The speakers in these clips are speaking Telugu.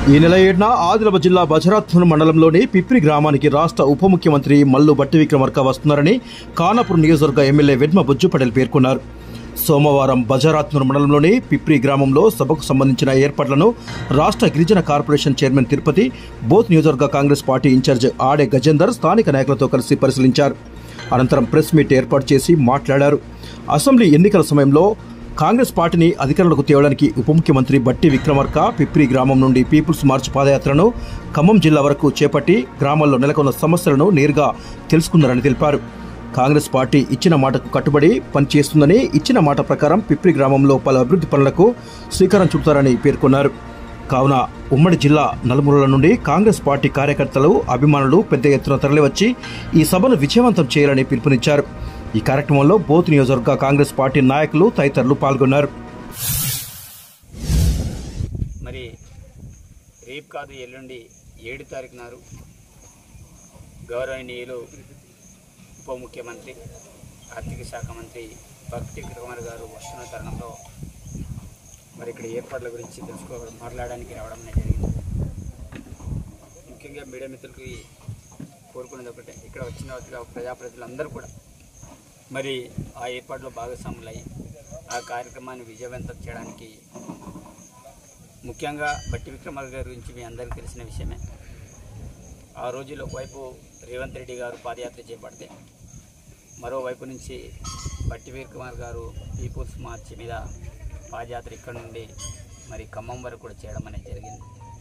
ఈ నెల ఏడున ఆదిలాబాద్ జిల్లా బజరాత్మూర్ మండలంలోని పిప్రి గ్రామానికి రాష్ట్ర ఉప ముఖ్యమంత్రి మల్లు బట్టి విక్రమార్క వస్తున్నారని కానాపూర్ నియోజకవర్గ ఎమ్మెల్యే వెడ్మ బుజ్జు పటేల్ పేర్కొన్నారు సోమవారం బజారాత్మూర్ మండలంలోని పిప్రి గ్రామంలో సభకు సంబంధించిన ఏర్పాట్లను రాష్ట్ర గిరిజన కార్పొరేషన్ చైర్మన్ తిరుపతి బోత్ నియోజకవర్గ కాంగ్రెస్ పార్టీ ఇన్ఛార్జ్ ఆడే గజేందర్ స్థానిక నాయకులతో కలిసి పరిశీలించారు అనంతరం ప్రెస్ మీట్ ఏర్పాటు చేసి మాట్లాడారు అసెంబ్లీ ఎన్నికల సమయంలో కాంగ్రెస్ పార్టీని అధికారంలోకి తేవడానికి ఉప ముఖ్యమంత్రి బట్టి విక్రమార్క పిప్రి గ్రామం నుండి పీపుల్స్ మార్చ్ పాదయాత్రను ఖమ్మం జిల్లా వరకు చేపట్టి గ్రామాల్లో నెలకొన్న సమస్యలను నేరుగా తెలుసుకున్నారని తెలిపారు కాంగ్రెస్ పార్టీ ఇచ్చిన మాటకు కట్టుబడి పనిచేస్తుందని ఇచ్చిన మాట ప్రకారం పిప్రి గ్రామంలో పలు అభివృద్ధి పనులకు శ్రీకారం చుడతారని పేర్కొన్నారు కావున ఉమ్మడి జిల్లా నలుమూలల నుండి కాంగ్రెస్ పార్టీ కార్యకర్తలు అభిమానులు పెద్ద ఎత్తున తరలివచ్చి ఈ సభను విజయవంతం చేయాలని పిలుపునిచ్చారు ఈ కార్యక్రమంలో బోత్ నియోజకవర్గ కాంగ్రెస్ పార్టీ నాయకులు తదితరులు పాల్గొన్నారు మరి రేపు కాదు ఎల్లుండి ఏడు తారీఖు నాడు గౌరవనీయులు ఉప ముఖ్యమంత్రి ఆర్థిక శాఖ మంత్రి భక్తి కుమార్ గారు వస్తున్న తరుణంలో మరి ఇక్కడ ఏర్పాట్ల గురించి తెలుసుకో మాట్లాడడానికి రావడం అనేది జరిగింది ముఖ్యంగా మీడియా మిత్రులకి కోరుకునేది ఒకటే ఇక్కడ వచ్చిన వాటిలో ప్రజాప్రతినిధులందరూ కూడా మరి ఆ ఏర్పాట్లో భాగస్వాములై ఆ కార్యక్రమాన్ని విజయవంతం చేయడానికి ముఖ్యంగా బట్టి విక్రమార్క గారి గురించి మీ అందరికీ తెలిసిన విషయమే ఆ రోజుల్లో ఒకవైపు రేవంత్ రెడ్డి గారు పాదయాత్ర చేపడితే మరోవైపు నుంచి బట్టి విక్రమార్ గారు పీపుల్స్ మార్చ్ మీద పాదయాత్ర ఇక్కడ నుండి మరి ఖమ్మం వరకు కూడా చేయడం అనేది జరిగింది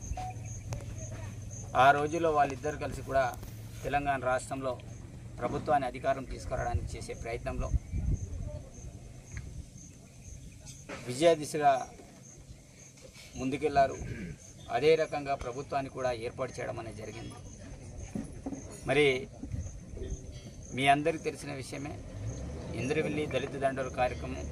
ఆ రోజుల్లో వాళ్ళిద్దరు కలిసి కూడా తెలంగాణ రాష్ట్రంలో ప్రభుత్వాన్ని అధికారం తీసుకురావడానికి చేసే ప్రయత్నంలో విజయ దిశగా ముందుకెళ్లారు అదే రకంగా ప్రభుత్వాన్ని కూడా ఏర్పాటు చేయడం అనేది జరిగింది మరి మీ అందరికీ తెలిసిన విషయమే ఇంద్రవెల్లి దళిత దండోర కార్యక్రమం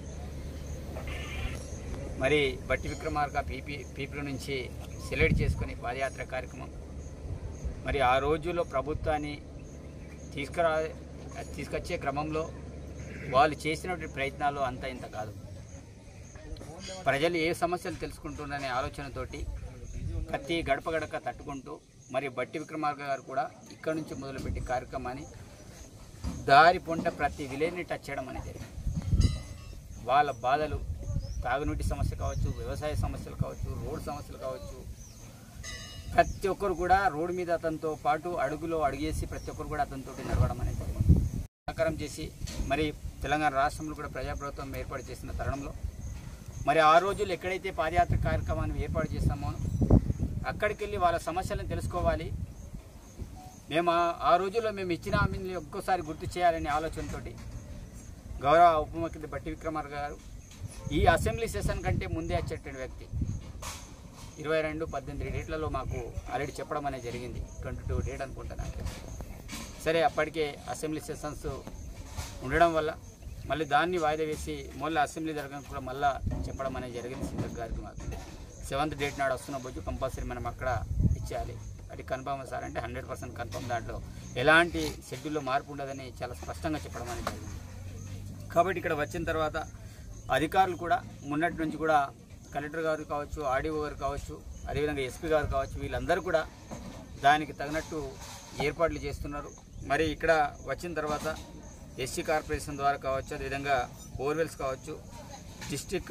మరి బట్టి విక్రమార్క పీపీ పీపీ నుంచి సెలెక్ట్ చేసుకుని పాదయాత్ర కార్యక్రమం మరి ఆ రోజుల్లో ప్రభుత్వాన్ని తీసుకురా తీసుకొచ్చే క్రమంలో వాళ్ళు చేసినటువంటి ప్రయత్నాలు అంత ఇంత కాదు ప్రజలు ఏ సమస్యలు తెలుసుకుంటున్నారనే ఆలోచనతోటి ప్రతి గడప గడక తట్టుకుంటూ మరి బట్టి విక్రమార్క గారు కూడా ఇక్కడ నుంచి మొదలుపెట్టి కార్యక్రమాన్ని దారి పొంట ప్రతి విలేజ్ని టచ్ చేయడం అనేది జరిగింది వాళ్ళ బాధలు తాగునీటి సమస్య కావచ్చు వ్యవసాయ సమస్యలు కావచ్చు రోడ్ సమస్యలు కావచ్చు ప్రతి ఒక్కరు కూడా రోడ్డు మీద అతనితో పాటు అడుగులో అడుగేసి ప్రతి ఒక్కరు కూడా అతనితో నడవడం అనేది జరిగింది సహకారం చేసి మరి తెలంగాణ రాష్ట్రంలో కూడా ప్రజాప్రభుత్వం ఏర్పాటు చేసిన తరుణంలో మరి ఆ రోజుల్లో ఎక్కడైతే పాదయాత్ర కార్యక్రమాన్ని ఏర్పాటు చేస్తామో అక్కడికి వెళ్ళి వాళ్ళ సమస్యలను తెలుసుకోవాలి మేము ఆ- ఆ రోజుల్లో మేము ఇచ్చిన హామీని ఒక్కోసారి గుర్తు చేయాలనే ఆలోచనతోటి గౌరవ ఉప ముఖ్యమంత్రి బట్టి విక్రమార్క గారు ఈ అసెంబ్లీ సెషన్ కంటే ముందే వచ్చేటువంటి వ్యక్తి ఇరవై రెండు పద్దెనిమిది డేట్లలో మాకు ఆల్రెడీ చెప్పడం అనేది జరిగింది ట్వంటీ టూ డేట్ అనుకుంటున్నాను సరే అప్పటికే అసెంబ్లీ సెషన్స్ ఉండడం వల్ల మళ్ళీ దాన్ని వాయిదా వేసి మళ్ళీ అసెంబ్లీ జరగడానికి కూడా మళ్ళీ చెప్పడం అనేది జరిగింది సింగర్ గారికి మాకు సెవెంత్ డేట్ నాడు వస్తున్న బొజ్జు కంపల్సరీ మనం అక్కడ ఇచ్చేయాలి అది కన్ఫర్మ్ సార్ అంటే హండ్రెడ్ పర్సెంట్ కన్ఫర్మ్ దాంట్లో ఎలాంటి షెడ్యూల్లో మార్పు ఉండదని చాలా స్పష్టంగా చెప్పడం అనేది జరిగింది కాబట్టి ఇక్కడ వచ్చిన తర్వాత అధికారులు కూడా మొన్నటి నుంచి కూడా కలెక్టర్ గారు కావచ్చు ఆర్డీఓ గారు కావచ్చు అదేవిధంగా ఎస్పీ గారు కావచ్చు వీళ్ళందరూ కూడా దానికి తగినట్టు ఏర్పాట్లు చేస్తున్నారు మరి ఇక్కడ వచ్చిన తర్వాత ఎస్సీ కార్పొరేషన్ ద్వారా కావచ్చు అదేవిధంగా బోర్వెల్స్ కావచ్చు డిస్టిక్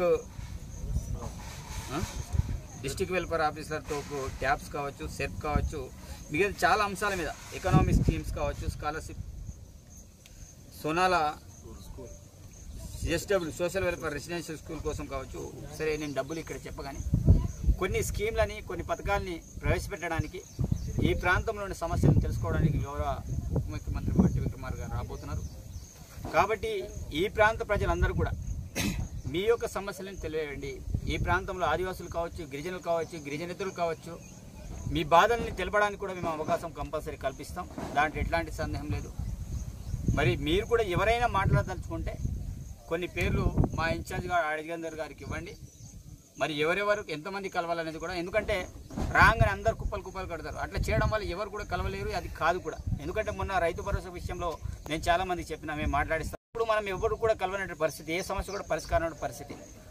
డిస్టిక్ వెల్ఫేర్ ఆఫీసర్తో ట్యాబ్స్ కావచ్చు సెర్ప్ కావచ్చు మిగతా చాలా అంశాల మీద ఎకనామిక్ స్కీమ్స్ కావచ్చు స్కాలర్షిప్ సోనాల SW social welfare residential school కోసం కావచ్చు సరే నేను డబ్బులు ఇక్కడ చెప్పగానే కొన్ని స్కీమ్లని కొన్ని పథకాలని ప్రవేశపెట్టడానికి ఈ ప్రాంతంలోని సమస్యలను తెలుసుకోవడానికి గౌరవ ఉప ముఖ్యమంత్రి బట్టి విక్రమార్ గారు రాబోతున్నారు కాబట్టి ఈ ప్రాంత ప్రజలందరూ కూడా మీ యొక్క సమస్యలను తెలియజేయండి ఈ ప్రాంతంలో ఆదివాసులు కావచ్చు గిరిజనులు కావచ్చు గిరిజనేతరులు కావచ్చు మీ బాధల్ని తెలపడానికి కూడా మేము అవకాశం కంపల్సరీ కల్పిస్తాం దాంట్లో ఎట్లాంటి సందేహం లేదు మరి మీరు కూడా ఎవరైనా మాట్లాడదలుచుకుంటే కొన్ని పేర్లు మా ఇన్ఛార్జ్ గారు అడిగందర్ గారికి ఇవ్వండి మరి ఎవరెవరు ఎంతమంది కలవాలనేది కూడా ఎందుకంటే రాగానే అందరు కుప్పలు కుప్పలు కడతారు అట్లా చేయడం వల్ల ఎవరు కూడా కలవలేరు అది కాదు కూడా ఎందుకంటే మొన్న రైతు భరోసా విషయంలో నేను చాలా మందికి చెప్పినా మేము మాట్లాడిస్తాం ఇప్పుడు మనం ఎవరు కూడా కలవనటువంటి పరిస్థితి ఏ సమస్య కూడా పరిష్కారం పరిస్థితి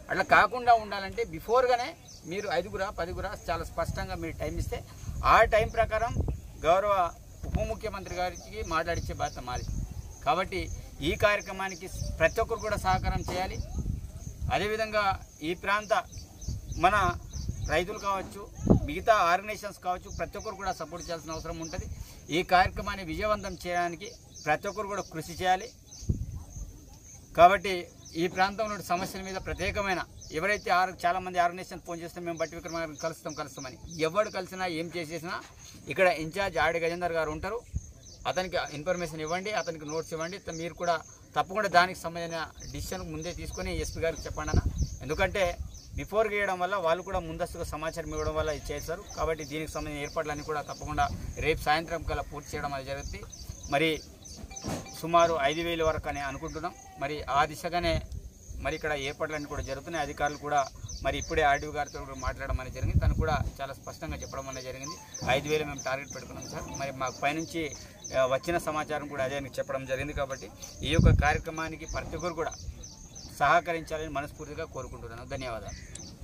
అట్లా కాకుండా ఉండాలంటే బిఫోర్గానే మీరు ఐదుగురా పదిగురా చాలా స్పష్టంగా మీరు టైం ఇస్తే ఆ టైం ప్రకారం గౌరవ ఉప ముఖ్యమంత్రి గారికి మాట్లాడించే బాధ్యత మాది కాబట్టి ఈ కార్యక్రమానికి ప్రతి ఒక్కరు కూడా సహకారం చేయాలి అదేవిధంగా ఈ ప్రాంత మన రైతులు కావచ్చు మిగతా ఆర్గనైజేషన్స్ కావచ్చు ప్రతి ఒక్కరు కూడా సపోర్ట్ చేయాల్సిన అవసరం ఉంటుంది ఈ కార్యక్రమాన్ని విజయవంతం చేయడానికి ప్రతి ఒక్కరు కూడా కృషి చేయాలి కాబట్టి ఈ ప్రాంతంలో ఉన్న సమస్యల మీద ప్రత్యేకమైన ఎవరైతే ఆర్ చాలా మంది ఆర్గనైజేషన్ ఫోన్ చేస్తే మేము బట్టి విక్రమ గారిని కలుస్తాం కలుస్తామని ఎవరు కలిసినా ఏం చేసేసినా ఇక్కడ ఇన్ఛార్జ్ ఆడి గజేందర్ గారు ఉంటారు అతనికి ఇన్ఫర్మేషన్ ఇవ్వండి అతనికి నోట్స్ ఇవ్వండి త- మీరు కూడా తప్పకుండా దానికి సంబంధించిన డిసిషన్ ముందే తీసుకొని ఎస్పీ గారికి చెప్పండి అన్న ఎందుకంటే బిఫోర్ గీయడం వల్ల వాళ్ళు కూడా ముందస్తుగా సమాచారం ఇవ్వడం వల్ల ఇది చేస్తారు కాబట్టి దీనికి సంబంధించిన ఏర్పాట్లన్నీ కూడా తప్పకుండా రేపు సాయంత్రం కల్లా పూర్తి చేయడం అనేది జరుగుతుంది మరి సుమారు ఐదు వేల వరకు అని అనుకుంటున్నాం మరి ఆ దిశగానే మరి ఇక్కడ ఏర్పాట్లన్నీ కూడా జరుగుతున్నాయి అధికారులు కూడా మరి ఇప్పుడే ఆర్డీఓ గారితో కూడా మాట్లాడడం అనేది జరిగింది తను కూడా చాలా స్పష్టంగా చెప్పడం అనేది జరిగింది ఐదు వేలు మేము టార్గెట్ పెట్టుకున్నాం సార్ మరి మాకు పైనుంచి ఆ, వచ్చిన సమాచారం కూడా అదే అని చెప్పడం జరిగింది కాబట్టి ఈ యొక్క కార్యక్రమానికి ప్రతి ఒక్కరు కూడా సహకరించాలని మనస్ఫూర్తిగా కోరుకుంటున్నాను ధన్యవాదాలు